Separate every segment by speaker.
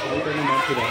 Speaker 1: ಊಟನೂ ಮಾಡ್ತೀರಾ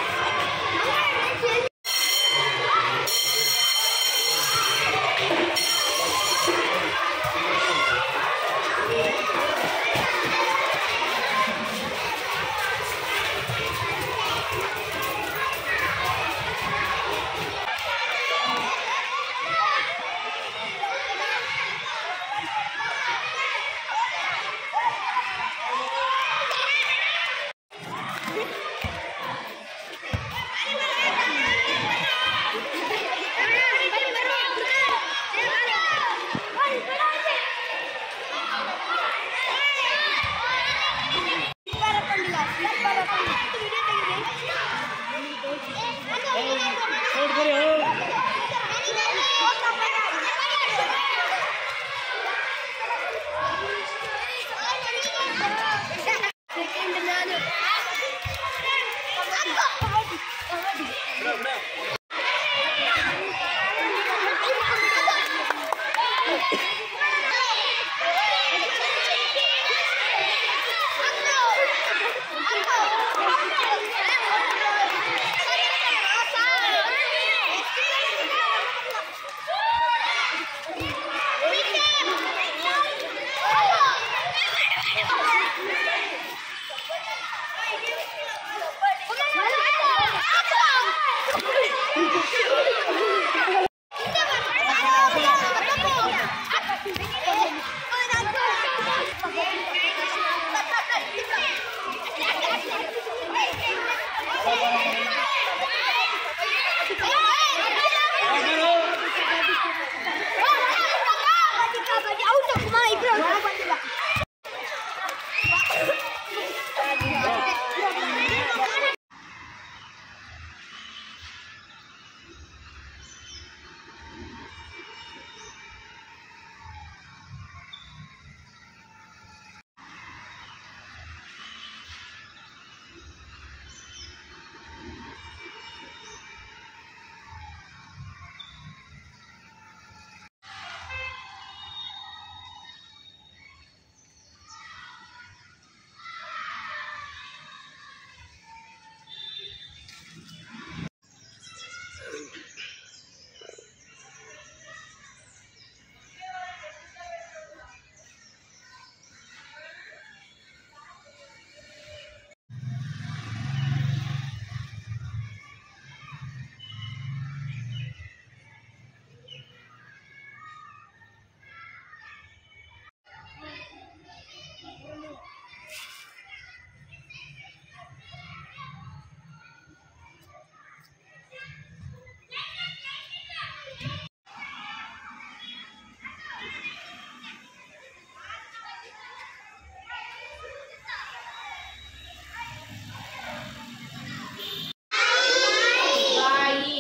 Speaker 2: ಬಾಯಿ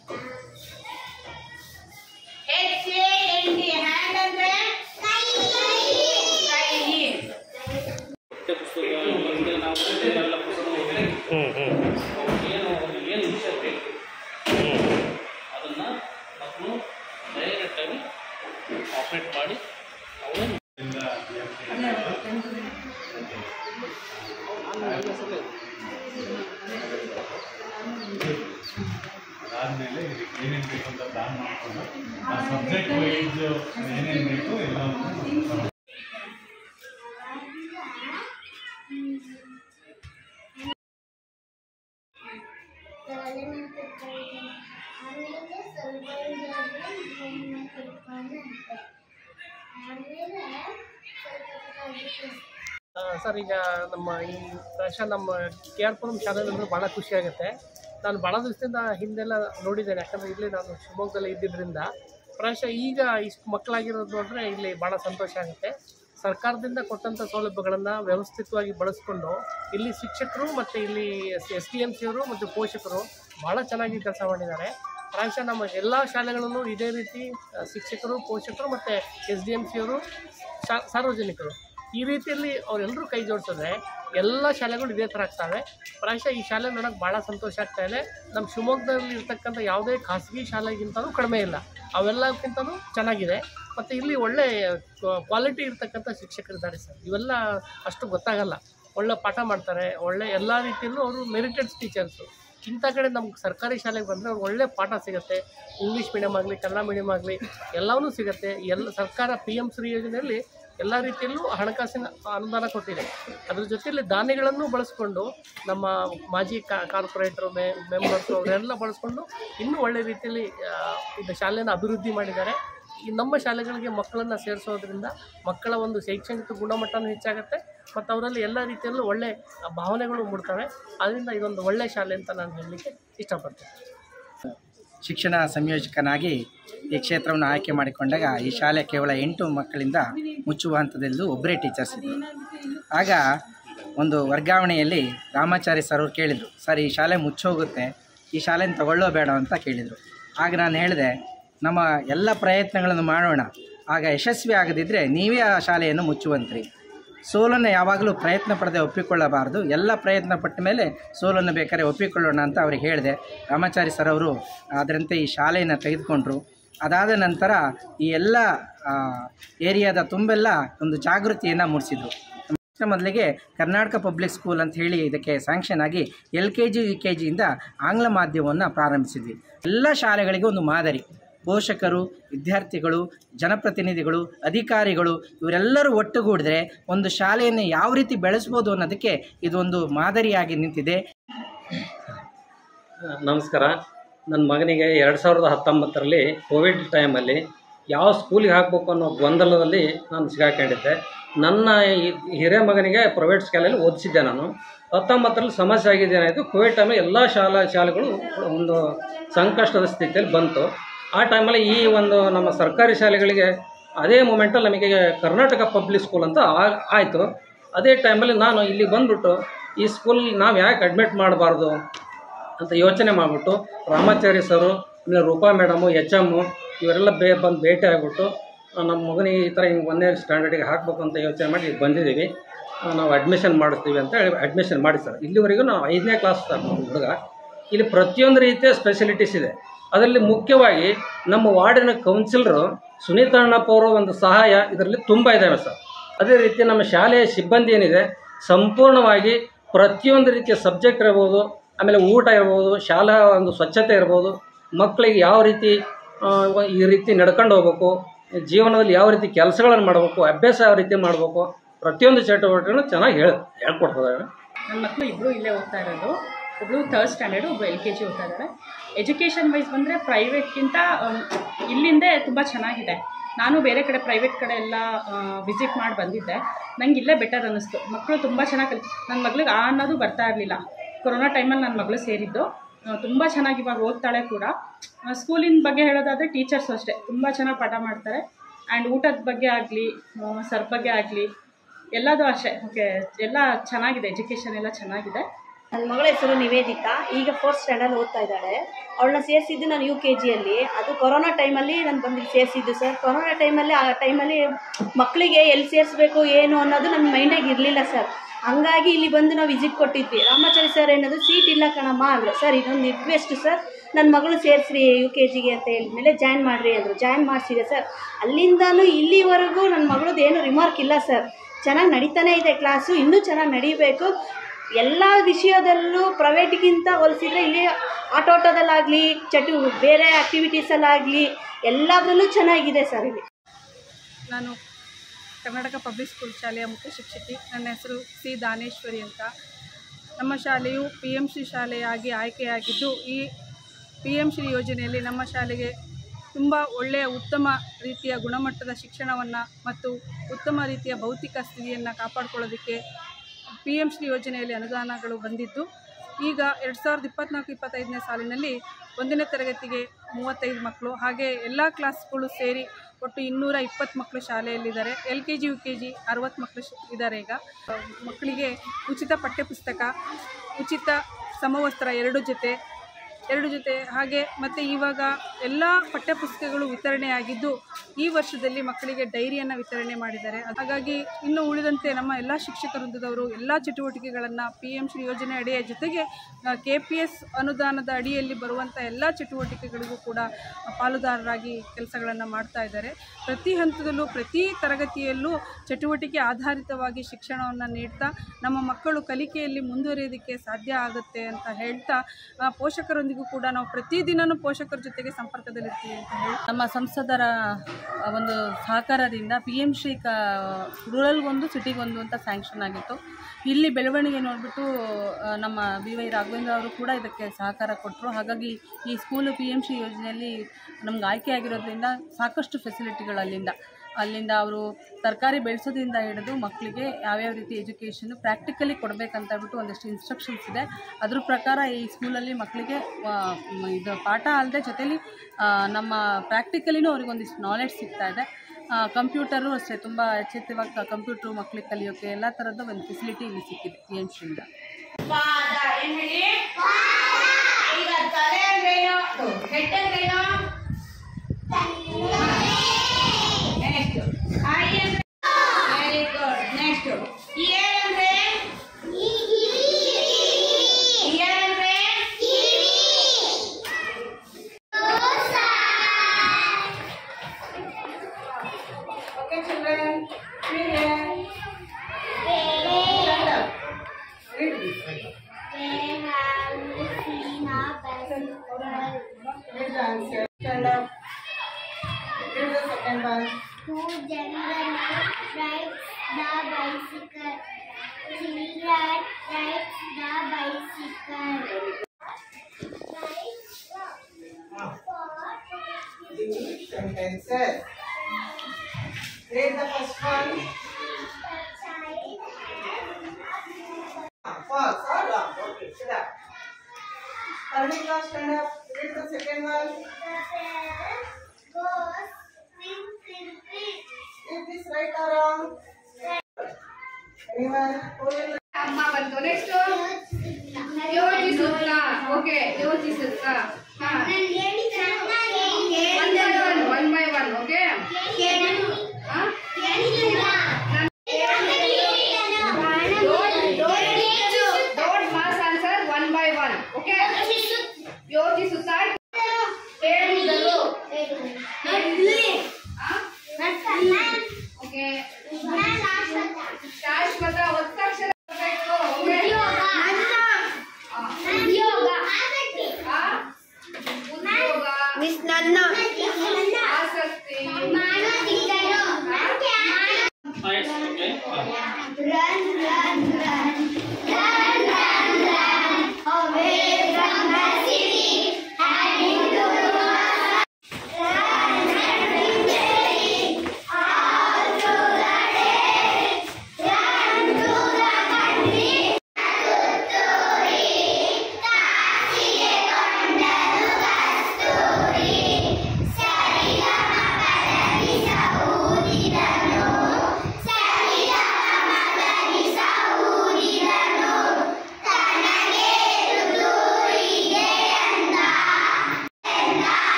Speaker 2: H A N D hand ಅಂದ್ರೆ ಕೈ
Speaker 3: ಪುಸ್ತಕ ಮತ್ತೆ ನಾವು ಎಲ್ಲ ಪುಸ್ತಕ ಏನು ಏನು ವಿಷಯ ಬೇಕು ಅದನ್ನು ಮಕ್ಕಳು ಡೈರೆಕ್ಟಾಗಿ ಆಪ್ರೇಟ್ ಮಾಡಿ ಅವರೇ
Speaker 4: ಅದಾದಮೇಲೆ ಇದಕ್ಕೆ ಏನೇನು ಬೇಕು ಅಂತ ಪ್ಲಾನ್ ಮಾಡಿಕೊಂಡು ಆ ಸಬ್ಜೆಕ್ಟ್ ವೈಸ್ ಏನೇನು ಬೇಕು ಎಲ್ಲವನ್ನು
Speaker 5: ಆಮೇಲೆ ಸ್ವಲ್ಪ ಆಮೇಲೆ ಸ್ವಲ್ಪ
Speaker 6: ಆ, ಸರ್ ಈಗ ನಮ್ಮ ಈ ವರ್ಷ ನಮ್ಮ ಕೆ ಆರ್ ಪುರಂ ಶಾಲೆಯಲ್ಲಿ ಅಂದ್ರೆ ಭಾಳ ಖುಷಿ ಆಗುತ್ತೆ ನಾನು ಭಾಳ ದಿವಸದಿಂದ ಹಿಂದೆಲ್ಲ ನೋಡಿದ್ದೇನೆ ಯಾಕಂದರೆ ಇಲ್ಲಿ ನಾನು ಶಿವಮೊಗ್ಗದಲ್ಲಿ ಇದ್ದಿದ್ದರಿಂದ ಪ್ರಾಯಶಃ ಈಗ ಇಷ್ಟು ಮಕ್ಕಳಾಗಿರೋದು ನೋಡಿದ್ರೆ ಇಲ್ಲಿ ಭಾಳ ಸಂತೋಷ ಆಗುತ್ತೆ ಸರ್ಕಾರದಿಂದ ಕೊಟ್ಟಂಥ ಸೌಲಭ್ಯಗಳನ್ನು ವ್ಯವಸ್ಥಿತವಾಗಿ ಬಳಸ್ಕೊಂಡು ಇಲ್ಲಿ ಶಿಕ್ಷಕರು ಮತ್ತು ಇಲ್ಲಿ ಎಸ್ ಎಸ್ ಟಿ ಎಮ್ ಸಿಯವರು ಮತ್ತು ಪೋಷಕರು ಭಾಳ ಚೆನ್ನಾಗಿ ಕೆಲಸ ಮಾಡಿದ್ದಾರೆ ಪ್ರಾಯಶಃ ನಮ್ಮ ಎಲ್ಲ ಶಾಲೆಗಳಲ್ಲೂ ಇದೇ ರೀತಿ ಆ, ಶಿಕ್ಷಕರು ಪೋಷಕರು ಮತ್ತು ಎಸ್ ಡಿ ಎಮ್ ಸಿಯವರು ಶಾ ಸಾರ್ವಜನಿಕರು ಈ ರೀತಿಯಲ್ಲಿ ಅವರೆಲ್ಲರೂ ಕೈ ಜೋಡಿಸಿದ್ರೆ ಎಲ್ಲ ಶಾಲೆಗಳು ಇದೇ ಥರ ಆಗ್ತವೆ ಪ್ರಾಯಶಃ ಈ ಶಾಲೆ ನೋಡೋಕೆ ಭಾಳ ಸಂತೋಷ ಆಗ್ತಾ ಇದೆ ನಮ್ಮ ಶಿವಮೊಗ್ಗದಲ್ಲಿ ಇರ್ತಕ್ಕಂಥ ಯಾವುದೇ ಖಾಸಗಿ ಶಾಲೆಗಿಂತಲೂ ಕಡಿಮೆ ಇಲ್ಲ ಅವೆಲ್ಲಕ್ಕಿಂತಲೂ ಚೆನ್ನಾಗಿದೆ ಮತ್ತು ಇಲ್ಲಿ ಒಳ್ಳೆ ಕ್ವಾಲಿಟಿ ಇರ್ತಕ್ಕಂಥ ಶಿಕ್ಷಕರಿದ್ದಾರೆ ಸರ್ ಇವೆಲ್ಲ ಅಷ್ಟು ಗೊತ್ತಾಗಲ್ಲ ಒಳ್ಳೆ ಪಾಠ ಮಾಡ್ತಾರೆ ಒಳ್ಳೆ ಎಲ್ಲ ರೀತಿಯಲ್ಲೂ ಅವರು ಮೆರಿಟೆಡ್ ಟೀಚರ್ಸು ಇಂಥ ಕಡೆ ನಮ್ಗೆ ಸರ್ಕಾರಿ ಶಾಲೆಗೆ ಬಂದರೆ ಅವ್ರಿಗೆ ಒಳ್ಳೆ ಪಾಠ ಸಿಗುತ್ತೆ ಇಂಗ್ಲೀಷ್ ಮೀಡಿಯಮ್ ಆಗಲಿ ಕನ್ನಡ ಮೀಡಿಯಮ್ ಆಗಲಿ ಎಲ್ಲವೂ ಸಿಗುತ್ತೆ ಎಲ್ಲ ಸರ್ಕಾರ ಪಿ ಎಮ್ ಶ್ರೀ ಯೋಜನೆಯಲ್ಲಿ ಎಲ್ಲ ರೀತಿಯಲ್ಲೂ ಹಣಕಾಸಿನ ಅನುದಾನ ಕೊಟ್ಟಿದೆ ಅದ್ರ ಜೊತೆಯಲ್ಲಿ ದಾನಿಗಳನ್ನು ಬಳಸ್ಕೊಂಡು ನಮ್ಮ ಮಾಜಿ ಕಾರ್ಪೊರೇಟ್ರು ಮೆ ಮೆಂಬರ್ಸು ಅವರೆಲ್ಲ ಬಳಸ್ಕೊಂಡು ಇನ್ನೂ ಒಳ್ಳೆ ರೀತಿಯಲ್ಲಿ ಆ, ಇದು ಶಾಲೆಯನ್ನು ಅಭಿವೃದ್ಧಿ ಮಾಡಿದ್ದಾರೆ ಈ ನಮ್ಮ ಶಾಲೆಗಳಿಗೆ ಮಕ್ಕಳನ್ನು ಸೇರಿಸೋದ್ರಿಂದ ಮಕ್ಕಳ ಒಂದು ಶೈಕ್ಷಣಿಕ ಗುಣಮಟ್ಟನೂ ಹೆಚ್ಚಾಗುತ್ತೆ ಮತ್ತು ಅವರಲ್ಲಿ ಎಲ್ಲ ರೀತಿಯಲ್ಲೂ ಒಳ್ಳೆ ಭಾವನೆಗಳು ಮೂಡ್ತವೆ ಅದರಿಂದ ಇದೊಂದು ಒಳ್ಳೆ ಶಾಲೆ ಅಂತ ನಾನು ಹೇಳಲಿಕ್ಕೆ ಇಷ್ಟಪಡ್ತೇನೆ
Speaker 1: ಶಿಕ್ಷಣ ಸಂಯೋಜಕನಾಗಿ ಈ ಕ್ಷೇತ್ರವನ್ನು ಆಯ್ಕೆ ಮಾಡಿಕೊಂಡಾಗ ಈ ಶಾಲೆ ಕೇವಲ ಎಂಟು ಮಕ್ಕಳಿಂದ ಮುಚ್ಚುವ ಹಂತದಲ್ಲೂ ಒಬ್ಬರೇ ಟೀಚರ್ಸ್ ಇದ್ದರು ಆಗ ಒಂದು ವರ್ಗಾವಣೆಯಲ್ಲಿ ರಾಮಾಚಾರಿ ಸರ್ ಅವ್ರು ಕೇಳಿದರು ಸರ್ ಈ ಶಾಲೆ ಮುಚ್ಚೋಗುತ್ತೆ ಈ ಶಾಲೆನ ತಗೊಳ್ಳೋ ಬೇಡ ಅಂತ ಕೇಳಿದರು ಆಗ ನಾನು ಹೇಳಿದೆ ನಮ್ಮ ಎಲ್ಲ ಪ್ರಯತ್ನಗಳನ್ನು ಮಾಡೋಣ ಆಗ ಯಶಸ್ವಿ ಆಗದಿದ್ದರೆ ನೀವೇ ಆ ಶಾಲೆಯನ್ನು ಮುಚ್ಚುವಂತ್ರಿ ಸೋಲನ್ನು ಯಾವಾಗಲೂ ಪ್ರಯತ್ನ ಪಡದೆ ಒಪ್ಪಿಕೊಳ್ಳಬಾರದು ಎಲ್ಲ ಪ್ರಯತ್ನ ಪಟ್ಟ ಮೇಲೆ ಸೋಲನ್ನು ಬೇಕಾದ್ರೆ ಒಪ್ಪಿಕೊಳ್ಳೋಣ ಅಂತ ಅವ್ರಿಗೆ ಹೇಳಿದೆ ರಾಮಾಚಾರಿ ಸರ್ ಅವರು ಅದರಂತೆ ಈ ಶಾಲೆಯನ್ನು ತೆಗೆದುಕೊಂಡ್ರು ಅದಾದ ನಂತರ ಈ ಎಲ್ಲ ಆ, ಏರಿಯಾದ ತುಂಬೆಲ್ಲ ಒಂದು ಜಾಗೃತಿಯನ್ನು ಮೂಡಿಸಿದ್ರು ಮೊದಲಿಗೆ ಕರ್ನಾಟಕ ಪಬ್ಲಿಕ್ ಸ್ಕೂಲ್ ಅಂತ ಹೇಳಿ ಇದಕ್ಕೆ ಸ್ಯಾಂಕ್ಷನ್ ಆಗಿ L K G U K ಜಿಯಿಂದ ಆಂಗ್ಲ ಮಾಧ್ಯಮವನ್ನು ಪ್ರಾರಂಭಿಸಿದ್ವಿ ಎಲ್ಲ ಶಾಲೆಗಳಿಗೂ ಒಂದು ಮಾದರಿ ಪೋಷಕರು ವಿದ್ಯಾರ್ಥಿಗಳು ಜನಪ್ರತಿನಿಧಿಗಳು ಅಧಿಕಾರಿಗಳು ಇವರೆಲ್ಲರೂ ಒಟ್ಟುಗೂಡಿದ್ರೆ ಒಂದು ಶಾಲೆಯನ್ನು ಯಾವ ರೀತಿ ಬೆಳೆಸ್ಬೋದು ಅನ್ನೋದಕ್ಕೆ ಇದೊಂದು ಮಾದರಿಯಾಗಿ ನಿಂತಿದೆ
Speaker 7: ನಮಸ್ಕಾರ ನನ್ನ ಮಗನಿಗೆ ಎರಡು ಸಾವಿರದ ಹತ್ತೊಂಬತ್ತರಲ್ಲಿ ಕೋವಿಡ್ ಟೈಮಲ್ಲಿ ಯಾವ ಸ್ಕೂಲಿಗೆ ಹಾಕಬೇಕು ಅನ್ನೋ ಗೊಂದಲದಲ್ಲಿ ನಾನು ಸಿಗಾಕೊಂಡಿದ್ದೆ ನನ್ನ ಈ ಹಿರಿಯ ಮಗನಿಗೆ ಪ್ರೈವೇಟ್ ಶಾಲೆಯಲ್ಲಿ ಓದಿಸಿದ್ದೆ ನಾನು ಹತ್ತೊಂಬತ್ತರಲ್ಲಿ ಸಮಸ್ಯೆ ಆಗಿದೆ ಏನಾಯಿತು ಕೋವಿಡ್ ಟೈಮಲ್ಲಿ ಎಲ್ಲ ಶಾಲಾ ಶಾಲೆಗಳು ಒಂದು ಸಂಕಷ್ಟದ ಸ್ಥಿತಿಯಲ್ಲಿ ಬಂತು ಆ ಟೈಮಲ್ಲಿ ಈ ಒಂದು ನಮ್ಮ ಸರ್ಕಾರಿ ಶಾಲೆಗಳಿಗೆ ಅದೇ ಮೂಮೆಂಟಲ್ಲಿ ನಮಗೆ ಕರ್ನಾಟಕ ಪಬ್ಲಿಕ್ ಸ್ಕೂಲ್ ಅಂತ ಆ- ಆಯಿತು ಅದೇ ಟೈಮಲ್ಲಿ ನಾನು ಇಲ್ಲಿ ಬಂದ್ಬಿಟ್ಟು ಈ ಸ್ಕೂಲ್ ನಾವು ಯಾಕೆ ಅಡ್ಮಿಟ್ ಮಾಡಬಾರ್ದು ಅಂತ ಯೋಚನೆ ಮಾಡಿಬಿಟ್ಟು ರಾಮಾಚಾರಿ ಸರು ಆಮೇಲೆ ರೂಪಾ ಮೇಡಮು ಎಚ್ ಎಮ್ಮು ಇವರೆಲ್ಲ ಬೇ ಬಂದು ಭೇಟಿ ಆಗಿಬಿಟ್ಟು ನಮ್ಮ ಮಗನಿಗೆ ಈ ಥರ ಹಿಂಗೆ ಒಂದನೇ ಸ್ಟ್ಯಾಂಡರ್ಡಿಗೆ ಹಾಕಬೇಕು ಅಂತ ಯೋಚನೆ ಮಾಡಿ ಇಲ್ಲಿ ಬಂದಿದ್ದೀವಿ ಆ, ನಾವು ಅಡ್ಮಿಷನ್ ಮಾಡಿಸ್ತೀವಿ ಅಂತ ಹೇಳಿ ಅಡ್ಮಿಷನ್ ಮಾಡಿ ಸರ್ ಇಲ್ಲಿವರೆಗೂ ನಾವು ಐದನೇ ಕ್ಲಾಸ್ ಸರ್ ನಮ್ಮ ಹುಡುಗ ಇಲ್ಲಿ ಪ್ರತಿಯೊಂದು ರೀತಿಯ ಸ್ಪೆಷಲಿಟೀಸ್ ಇದೆ ಅದರಲ್ಲಿ ಮುಖ್ಯವಾಗಿ ನಮ್ಮ ವಾರ್ಡಿನ ಕೌನ್ಸಿಲರು ಸುನೀತಾ ಅಣ್ಣಪ್ಪ ಅವರ ಒಂದು ಸಹಾಯ ಇದರಲ್ಲಿ ತುಂಬ ಇದ್ದಾವೆ ಸರ್ ಅದೇ ರೀತಿ ನಮ್ಮ ಶಾಲೆಯ ಸಿಬ್ಬಂದಿ ಏನಿದೆ ಸಂಪೂರ್ಣವಾಗಿ ಪ್ರತಿಯೊಂದು ರೀತಿಯ ಸಬ್ಜೆಕ್ಟ್ ಇರ್ಬೋದು ಆಮೇಲೆ ಊಟ ಇರ್ಬೋದು ಶಾಲಾ ಒಂದು ಸ್ವಚ್ಛತೆ ಇರ್ಬೋದು ಮಕ್ಕಳಿಗೆ ಯಾವ ರೀತಿ ಆ, ಈ ರೀತಿ ನಡ್ಕೊಂಡು ಹೋಗ್ಬೇಕು ಜೀವನದಲ್ಲಿ ಯಾವ ರೀತಿ ಕೆಲಸಗಳನ್ನು ಮಾಡಬೇಕು ಅಭ್ಯಾಸ ಯಾವ ರೀತಿ ಮಾಡಬೇಕು ಪ್ರತಿಯೊಂದು ಚಟುವಟಿಕೆಗಳು ಚೆನ್ನಾಗಿ ಹೇಳಿ ಹೇಳ್ಕೊಡ್ತಿದ್ದಾರೆ
Speaker 8: ನನ್ನ ಮಕ್ಕಳು ಇಬ್ಬರು ಇಲ್ಲೇ ಓದ್ತಾ ಇರೋದು ಒಬ್ಬಳು ಥರ್ಡ್ ಸ್ಟ್ಯಾಂಡರ್ಡು ಒಬ್ಬರು ಎಲ್ ಕೆ ಜಿ ಓದ್ತಾ ಇದ್ದಾರೆ ಎಜುಕೇಷನ್ ವೈಸ್ ಬಂದರೆ ಪ್ರೈವೇಟ್ಗಿಂತ ಇಲ್ಲಿಂದೇ ತುಂಬ ಚೆನ್ನಾಗಿದೆ ನಾನು ಬೇರೆ ಕಡೆ ಪ್ರೈವೇಟ್ ಕಡೆ ಎಲ್ಲ ವಿಸಿಟ್ ಮಾಡಿ ಬಂದಿದ್ದೆ ನಂಗೆ ಇಲ್ಲೇ ಬೆಟರ್ ಅನ್ನಿಸ್ತು ಮಕ್ಕಳು ತುಂಬ ಚೆನ್ನಾಗಿ ಕಲಿ ನನ್ನ ಮಗಳಿಗೆ ಆ ಅನ್ನೋದು ಬರ್ತಾ ಇರಲಿಲ್ಲ ಕೊರೋನಾ ಟೈಮಲ್ಲಿ ನನ್ನ ಮಗಳು ಸೇರಿದ್ದು ತುಂಬ ಚೆನ್ನಾಗಿ ಇವಾಗ ಓದ್ತಾಳೆ ಕೂಡ ಸ್ಕೂಲಿನ ಬಗ್ಗೆ ಹೇಳೋದಾದರೆ ಟೀಚರ್ಸು ಅಷ್ಟೇ ತುಂಬ ಚೆನ್ನಾಗಿ ಪಾಠ ಮಾಡ್ತಾರೆ ಆ್ಯಂಡ್ ಊಟದ ಬಗ್ಗೆ ಆಗಲಿ ಸರ್ ಬಗ್ಗೆ ಆಗಲಿ ಎಲ್ಲದೂ ಅಷ್ಟೇ ಓಕೆ ಎಲ್ಲ ಚೆನ್ನಾಗಿದೆ ಎಜುಕೇಷನ್ ಎಲ್ಲ ಚೆನ್ನಾಗಿದೆ
Speaker 9: ನನ್ನ ಮಗಳ ಹೆಸರು ನಿವೇದಿತಾ ಈಗ ಫೋರ್ತ್ ಸ್ಟ್ಯಾಂಡರ್ಡ್ ಓದ್ತಾ ಇದ್ದಾಳೆ ಅವಳನ್ನ ಸೇರಿಸಿದ್ದು ನಾನು ಯು ಕೆ ಜಿಯಲ್ಲಿ ಅದು ಕೊರೋನಾ ಟೈಮಲ್ಲಿ ನಾನು ಬಂದು ಸೇರಿಸಿದ್ದು ಸರ್ ಕೊರೋನಾ ಟೈಮಲ್ಲಿ ಆ ಟೈಮಲ್ಲಿ ಮಕ್ಕಳಿಗೆ ಎಲ್ಲಿ ಸೇರಿಸ್ಬೇಕು ಏನು ಅನ್ನೋದು ನಮ್ಮ ಮೈಂಡಾಗಿ ಇರಲಿಲ್ಲ ಸರ್ ಹಂಗಾಗಿ ಇಲ್ಲಿ ಬಂದು ನಾವು ವಿಸಿಟ್ ಕೊಟ್ಟಿದ್ವಿ ರಾಮಾಚಾರಿ ಸರ್ ಏನದು ಸೀಟ್ ಇಲ್ಲ ಕಣಮ್ಮ ಅಂದರು ಸರ್ ಇದೊಂದು ರಿಕ್ವೆಸ್ಟ್ ಸರ್ ನನ್ನ ಮಗಳು ಸೇರಿಸ್ರಿ ಯು ಕೆ ಜಿಗೆ ಅಂತ ಹೇಳಿದ್ಮೇಲೆ ಜಾಯ್ನ್ ಮಾಡಿರಿ ಅಂದರು ಜಾಯ್ನ್ ಮಾಡಿಸಿದೆ ಸರ್ ಅಲ್ಲಿಂದನೂ ಇಲ್ಲಿವರೆಗೂ ನನ್ನ ಮಗಳದ್ದು ಏನು ರಿಮಾರ್ಕ್ ಇಲ್ಲ ಸರ್ ಚೆನ್ನಾಗಿ ನಡೀತಾನೆ ಇದೆ ಕ್ಲಾಸು ಇನ್ನೂ ಚೆನ್ನಾಗಿ ನಡೀಬೇಕು ಎಲ್ಲ ವಿಷಯದಲ್ಲೂ ಪ್ರೈವೇಟ್ಗಿಂತ ಹೋಲಿಸಿದ್ರೆ ಇಲ್ಲಿ ಆಟೋಟದಲ್ಲಾಗಲಿ ಚಟು ಬೇರೆ ಆ್ಯಕ್ಟಿವಿಟೀಸಲ್ಲಾಗಲಿ ಎಲ್ಲದರಲ್ಲೂ ಚೆನ್ನಾಗಿದೆ ಸರ್ ಇಲ್ಲಿ
Speaker 10: ನಾನು ಕರ್ನಾಟಕ ಪಬ್ಲಿಕ್ ಸ್ಕೂಲ್ ಶಾಲೆಯ ಮುಖ್ಯ ಶಿಕ್ಷಕಿ ನನ್ನ ಹೆಸರು ಸಿ ದಾನೇಶ್ವರಿ ಅಂತ ನಮ್ಮ ಶಾಲೆಯು ಪಿ ಎಮ್ ಶ್ರೀ ಶಾಲೆಯಾಗಿ ಆಯ್ಕೆಯಾಗಿದ್ದು ಈ ಪಿ ಎಮ್ ಶ್ರೀ ಯೋಜನೆಯಲ್ಲಿ ನಮ್ಮ ಶಾಲೆಗೆ ತುಂಬ ಒಳ್ಳೆಯ ಉತ್ತಮ ರೀತಿಯ ಗುಣಮಟ್ಟದ ಶಿಕ್ಷಣವನ್ನು ಮತ್ತು ಉತ್ತಮ ರೀತಿಯ ಭೌತಿಕ ಸ್ಥಿತಿಯನ್ನು ಕಾಪಾಡಿಕೊಳ್ಳೋದಕ್ಕೆ ಪಿ ಎಮ್ ಶ್ರೀ ಯೋಜನೆಯಲ್ಲಿ ಅನುದಾನಗಳು ಬಂದಿದ್ದು ಈಗ ಎರಡು ಸಾವಿರದ ಇಪ್ಪತ್ನಾಲ್ಕು ಇಪ್ಪತ್ತೈದನೇ ಸಾಲಿನಲ್ಲಿ ಒಂದನೇ ತರಗತಿಗೆ ಮೂವತ್ತೈದು ಮಕ್ಕಳು ಹಾಗೆ ಎಲ್ಲ ಕ್ಲಾಸ್ಗಳು ಸೇರಿ ಒಟ್ಟು ಇನ್ನೂರ ಇಪ್ಪತ್ತು ಮಕ್ಕಳು ಶಾಲೆಯಲ್ಲಿದ್ದಾರೆ L K G U K G ಅರವತ್ತು ಮಕ್ಕಳು ಶ್- ಇದ್ದಾರೆ ಈಗ ಮಕ್ಕಳಿಗೆ ಉಚಿತ ಪಠ್ಯಪುಸ್ತಕ ಉಚಿತ ಸಮವಸ್ತ್ರ ಎರಡು ಜೊತೆ ಎರಡು ಜೊತೆ ಹಾಗೆ ಮತ್ತು ಇವಾಗ ಎಲ್ಲ ಪಠ್ಯಪುಸ್ತಕಗಳು ವಿತರಣೆಯಾಗಿದ್ದು ಈ ವರ್ಷದಲ್ಲಿ ಮಕ್ಕಳಿಗೆ ಡೈರಿಯನ್ನು ವಿತರಣೆ ಮಾಡಿದ್ದಾರೆ ಹಾಗಾಗಿ ಇನ್ನು ಉಳಿದಂತೆ ನಮ್ಮ ಎಲ್ಲ ಶಿಕ್ಷಕ ವೃಂದದವರು ಎಲ್ಲ ಚಟುವಟಿಕೆಗಳನ್ನು ಪಿ ಎಂ ಶ್ರೀ ಯೋಜನೆ ಅಡಿಯ ಜೊತೆಗೆ ಕೆ ಪಿ ಎಸ್ ಅನುದಾನದ ಅಡಿಯಲ್ಲಿ ಬರುವಂಥ ಎಲ್ಲ ಚಟುವಟಿಕೆಗಳಿಗೂ ಕೂಡ ಪಾಲುದಾರರಾಗಿ ಕೆಲಸಗಳನ್ನು ಮಾಡ್ತಾ ಇದ್ದಾರೆ ಪ್ರತಿ ಹಂತದಲ್ಲೂ ಪ್ರತಿ ತರಗತಿಯಲ್ಲೂ ಚಟುವಟಿಕೆ ಆಧಾರಿತವಾಗಿ ಶಿಕ್ಷಣವನ್ನು ನೀಡ್ತಾ ನಮ್ಮ ಮಕ್ಕಳು ಕಲಿಕೆಯಲ್ಲಿ ಮುಂದುವರಿಯೋದಕ್ಕೆ ಸಾಧ್ಯ ಆಗುತ್ತೆ ಅಂತ ಹೇಳ್ತಾ ಆ, ಪೋಷಕರೊಂದಿಗೂ ಕೂಡ ನಾವು ಪ್ರತಿದಿನವೂ ಪೋಷಕರ ಜೊತೆಗೆ ಸಂಪರ್ಕದಲ್ಲಿರ್ತೀವಿ ಅಂತ ಹೇಳಿ
Speaker 11: ನಮ್ಮ ಸಂಸದರ ಒಂದು ಸಹಕಾರದಿಂದ ಪಿ ಎಮ್ ಶ್ರೀ ಕ ರೂರಲ್ಗೊಂದು ಸಿಟಿಗೊಂದು ಅಂತ ಸ್ಯಾಂಕ್ಷನ್ ಆಗಿತ್ತು ಇಲ್ಲಿ ಬೆಳವಣಿಗೆ ನೋಡಿಬಿಟ್ಟು ಆ, ನಮ್ಮ ಬಿ ವೈ ರಾಘವೇಂದ್ರ ಅವರು ಕೂಡ ಇದಕ್ಕೆ ಸಹಕಾರ ಕೊಟ್ಟರು ಹಾಗಾಗಿ ಈ ಸ್ಕೂಲು ಪಿ ಎಮ್ ಶ್ರೀ ಯೋಜನೆಯಲ್ಲಿ ನಮ್ಗೆ ಆಯ್ಕೆ ಆಗಿರೋದ್ರಿಂದ ಸಾಕಷ್ಟು ಫೆಸಿಲಿಟಿಗಳು ಅಲ್ಲಿಂದ ಅಲ್ಲಿಂದ ಅವರು ತರಕಾರಿ ಬೆಳೆಸೋದ್ರಿಂದ ಹಿಡಿದು ಮಕ್ಕಳಿಗೆ ಯಾವ್ಯಾವ ರೀತಿ ಎಜುಕೇಷನ್ ಪ್ರಾಕ್ಟಿಕಲಿ ಕೊಡಬೇಕಂತ ಹೇಳ್ಬಿಟ್ಟು ಒಂದಷ್ಟು ಇನ್ಸ್ಟ್ರಕ್ಷನ್ಸ್ ಇದೆ ಅದ್ರ ಪ್ರಕಾರ ಈ ಸ್ಕೂಲಲ್ಲಿ ಮಕ್ಕಳಿಗೆ ಆ, ಮ್, ಇದು ಪಾಠ ಅಲ್ಲದೆ ಜೊತೆಲಿ ಆ, ನಮ್ಮ ಪ್ರಾಕ್ಟಿಕಲಿನೂ ಅವ್ರಿಗೆ ಒಂದಿಷ್ಟು ನಾಲೆಡ್ಜ್ ಸಿಗ್ತಾ ಇದೆ ಕಂಪ್ಯೂಟರು ಅಷ್ಟೇ ತುಂಬ ಎಚ್ಚೆತ್ತವಾಗಿ ಕಂಪ್ಯೂಟ್ರು ಮಕ್ಕಳಿಗೆ ಕಲಿಯೋಕ್ಕೆ ಎಲ್ಲ ಥರದ ಒಂದು ಫೆಸಿಲಿಟಿ ಇಲ್ಲಿ ಸಿಕ್ಕಿದೆ ಪಿ ಎಮ್ ಶ್ರೀಯಿಂದ
Speaker 2: ಪಾದ ಏನ್ ಹೇಳಿ ಈಗ ತಲೆ ಅಂದ್ರೇನು ಹೆಡ್ ಅಂದ್ರೇನು ನೆಕ್ಸ್ಟ್ ಐ ಅಂದ್ರೆ ವೆರಿ ಗುಡ್ ನೆಕ್ಸ್ಟ್ ಇಯರ್ ಅಂದ್ರೆ ಇಯರ್ ಅಂದ್ರೆ Okay, children. Read here. Stand up. Read this.
Speaker 5: Where have you seen a bicycle?
Speaker 2: Read the answer. Stand up. Read the second one.
Speaker 5: Who generally rides the bicycle? Children rides the bicycle.
Speaker 2: The sentences. Read the first one. Ah, False or wrong? Okay, sit up. Karnika, stand up. Read the second one. Is this right or wrong? Anyone? Who will
Speaker 12: ಅಮ್ಮ ಬಂತು next ಯೋಚಿಸುತ್ತಾ okay ಯೋಚಿಸುತ್ತಾ ಹಾ